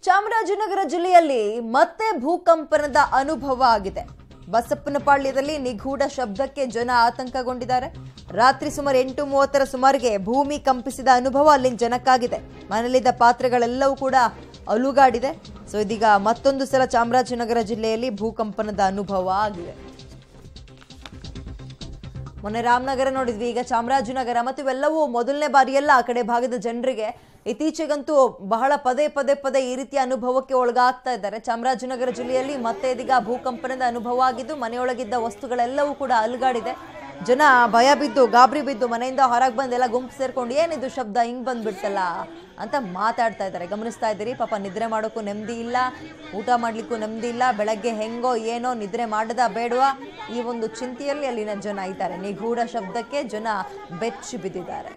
ಚಾಮರಾಜನಗರ ಜಿಲ್ಲೆಯಲ್ಲಿ ಮತ್ತೆ ಭೂಕಂಪನದ ಅನುಭವ ಆಗಿದೆ ಬಸಪ್ಪನಪಾಳ್ಯದಲ್ಲಿ ನಿಗೂಢ ಶಬ್ದಕ್ಕೆ ಜನ ಆತಂಕಗೊಂಡಿದ್ದಾರೆ ರಾತ್ರಿ ಸುಮಾರು ಎಂಟು ಮೂವತ್ತರ ಸುಮಾರಿಗೆ ಭೂಮಿ ಕಂಪಿಸಿದ ಅನುಭವ ಅಲ್ಲಿನ ಜನಕ್ಕಾಗಿದೆ ಮನೆಯಲ್ಲಿದ್ದ ಪಾತ್ರೆಗಳೆಲ್ಲವೂ ಕೂಡ ಅಲುಗಾಡಿದೆ ಸೊ ಇದೀಗ ಮತ್ತೊಂದು ಸಲ ಚಾಮರಾಜನಗರ ಜಿಲ್ಲೆಯಲ್ಲಿ ಭೂಕಂಪನದ ಅನುಭವ ಆಗಿದೆ ಮೊನ್ನೆ ರಾಮನಗರ ನೋಡಿದ್ವಿ ಈಗ ಚಾಮರಾಜನಗರ ಮತ್ತು ಇವೆಲ್ಲವೂ ಮೊದಲನೇ ಬಾರಿಯಲ್ಲ ಆ ಕಡೆ ಭಾಗದ ಜನರಿಗೆ ಇತ್ತೀಚೆಗಂತೂ ಬಹಳ ಪದೇ ಪದೇ ಪದೇ ಈ ರೀತಿಯ ಅನುಭವಕ್ಕೆ ಒಳಗಾಗ್ತಾ ಇದ್ದಾರೆ ಚಾಮರಾಜನಗರ ಜಿಲ್ಲೆಯಲ್ಲಿ ಮತ್ತೆ ಇದೀಗ ಭೂಕಂಪನದ ಅನುಭವ ಆಗಿದ್ದು ಮನೆಯೊಳಗಿದ್ದ ವಸ್ತುಗಳೆಲ್ಲವೂ ಕೂಡ ಅಲುಗಾಡಿದೆ ಜನ ಭಯ ಬಿದ್ದು ಗಾಬರಿ ಬಿದ್ದು ಮನೆಯಿಂದ ಹೊರಗೆ ಬಂದು ಎಲ್ಲ ಗುಂಪು ಸೇರ್ಕೊಂಡು ಏನಿದು ಶಬ್ದ ಹಿಂಗ್ ಬಂದ್ಬಿಡ್ತಲ್ಲ ಅಂತ ಮಾತಾಡ್ತಾ ಇದ್ದಾರೆ ಗಮನಿಸ್ತಾ ಇದ್ದೀರಿ ಪಾಪ ನಿದ್ರೆ ಮಾಡೋಕ್ಕೂ ನೆಮ್ಮದಿ ಇಲ್ಲ ಊಟ ಮಾಡ್ಲಿಕ್ಕೂ ನೆಮ್ಮದಿ ಇಲ್ಲ ಬೆಳಗ್ಗೆ ಹೆಂಗೋ ಏನೋ ನಿದ್ರೆ ಮಾಡದ ಬೇಡವಾ ಈ ಒಂದು ಚಿಂತೆಯಲ್ಲಿ ಅಲ್ಲಿನ ಜನ ಇದ್ದಾರೆ ನಿಗೂಢ ಶಬ್ದಕ್ಕೆ ಜನ ಬೆಚ್ಚಿ ಬಿದ್ದಿದ್ದಾರೆ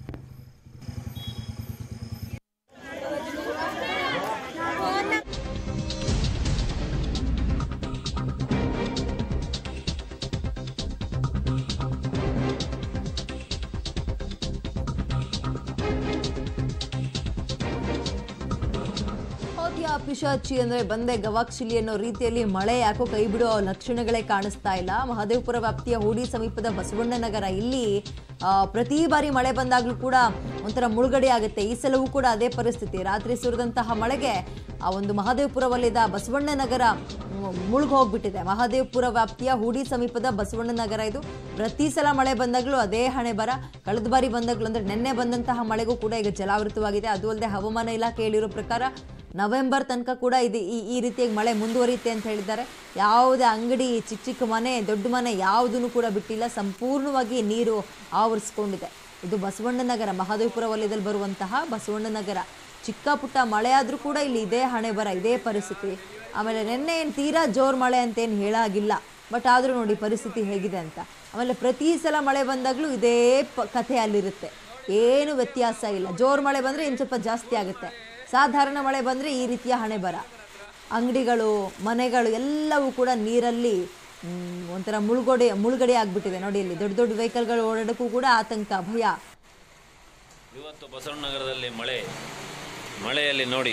ಹೌದ್ಯಾ ಪಿಶಾಚಿ ಅಂದ್ರೆ ಬಂದೆ ಗವಾಕ್ಷಿಲಿ ಅನ್ನೋ ರೀತಿಯಲ್ಲಿ ಮಳೆ ಯಾಕೋ ಕೈ ಬಿಡೋ ಲಕ್ಷಣಗಳೇ ಕಾಣಿಸ್ತಾ ಇಲ್ಲ ಮಹದೇವಪುರ ವ್ಯಾಪ್ತಿಯ ಹೂಡಿ ಸಮೀಪದ ಬಸವಣ್ಣ ನಗರ ಇಲ್ಲಿ ಆ, ಪ್ರತಿ ಬಾರಿ ಮಳೆ ಬಂದಾಗ್ಲೂ ಕೂಡ ಒಂಥರ ಮುಳುಗಡೆ ಆಗುತ್ತೆ ಈ ಸಲವೂ ಕೂಡ ಅದೇ ಪರಿಸ್ಥಿತಿ ರಾತ್ರಿ ಸುರಿದಂತಹ ಮಳೆಗೆ ಆ ಒಂದು ಮಹದೇವಪುರ ವಲಯದ ಬಸವಣ್ಣ ನಗರ ಮುಳುಗ್ ಹೋಗ್ಬಿಟ್ಟಿದೆ ಮಹದೇವಪುರ ವ್ಯಾಪ್ತಿಯ ಹೂಡಿ ಸಮೀಪದ ಬಸವಣ್ಣ ನಗರ ಇದು ಪ್ರತಿ ಸಲ ಮಳೆ ಬಂದಾಗಲೂ ಅದೇ ಹಣೆ ಬರ ಕಳೆದ ಬಾರಿ ಬಂದಾಗಲೂ ಅಂದ್ರೆ ನಿನ್ನೆ ಬಂದಂತಹ ಮಳೆಗೂ ಕೂಡ ಈಗ ಜಲಾವೃತವಾಗಿದೆ ಅದು ಅಲ್ಲದೆ ಹವಾಮಾನ ಇಲಾಖೆ ಹೇಳಿರೋ ಪ್ರಕಾರ ನವೆಂಬರ್ ತನಕ ಕೂಡ ಇದು ಈ ಈ ರೀತಿಯಾಗಿ ಮಳೆ ಮುಂದುವರಿಯುತ್ತೆ ಅಂತ ಹೇಳಿದ್ದಾರೆ ಯಾವುದೇ ಅಂಗಡಿ ಚಿಕ್ಕ ಚಿಕ್ಕ ಮನೆ ದೊಡ್ಡ ಮನೆ ಯಾವುದನ್ನು ಕೂಡ ಬಿಟ್ಟಿಲ್ಲ ಸಂಪೂರ್ಣವಾಗಿ ನೀರು ಆವರಿಸ್ಕೊಂಡಿದೆ ಇದು ಬಸವಣ್ಣ ನಗರ ಮಹದೇವಪುರ ವಲಯದಲ್ಲಿ ಬರುವಂತಹ ಬಸವಣ್ಣ ನಗರ ಚಿಕ್ಕ ಪುಟ್ಟ ಮಳೆ ಆದರೂ ಕೂಡ ಇಲ್ಲಿ ಇದೇ ಹಣೆ ಬರ ಇದೇ ಪರಿಸ್ಥಿತಿ ಆಮೇಲೆ ನಿನ್ನೆ ಏನು ತೀರಾ ಜೋರು ಮಳೆ ಅಂತೇನು ಹೇಳಾಗಿಲ್ಲ ಬಟ್ ಆದರೂ ನೋಡಿ ಪರಿಸ್ಥಿತಿ ಹೇಗಿದೆ ಅಂತ ಆಮೇಲೆ ಪ್ರತಿ ಸಲ ಮಳೆ ಬಂದಾಗಲೂ ಇದೇ ಪ ಕಥೆ ಅಲ್ಲಿರುತ್ತೆ ಏನು ವ್ಯತ್ಯಾಸ ಇಲ್ಲ ಜೋರು ಮಳೆ ಬಂದರೆ ಇನ್ನು ಸ್ವಲ್ಪ ಜಾಸ್ತಿ ಆಗುತ್ತೆ ಸಾಧಾರಣ ಮಳೆ ಬಂದರೆ ಈ ರೀತಿಯ ಹಣೆ ಬರ ಅಂಗಡಿಗಳು ಮನೆಗಳು ಎಲ್ಲವೂ ಕೂಡ ನೀರಲ್ಲಿ ಮ್, ಒಂಥರ ಮುಳುಗಡೆ ಮುಳುಗಡೆ ಆಗಿಬಿಟ್ಟಿದೆ ನೋಡಿ ಇಲ್ಲಿ ದೊಡ್ಡ ದೊಡ್ಡ ವೆಹಿಕಲ್ಗಳು ಓಡಾಡೋಕ್ಕೂ ಕೂಡ ಆತಂಕ ಭಯ ಇವತ್ತು ಬಸವನಗರದಲ್ಲಿ ಮಳೆ ಮಳೆಯಲ್ಲಿ ನೋಡಿ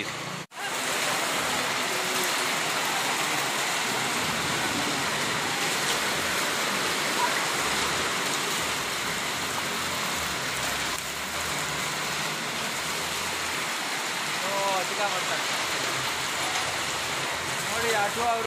ನೋಡಿ ಆಟೋ ಅವರು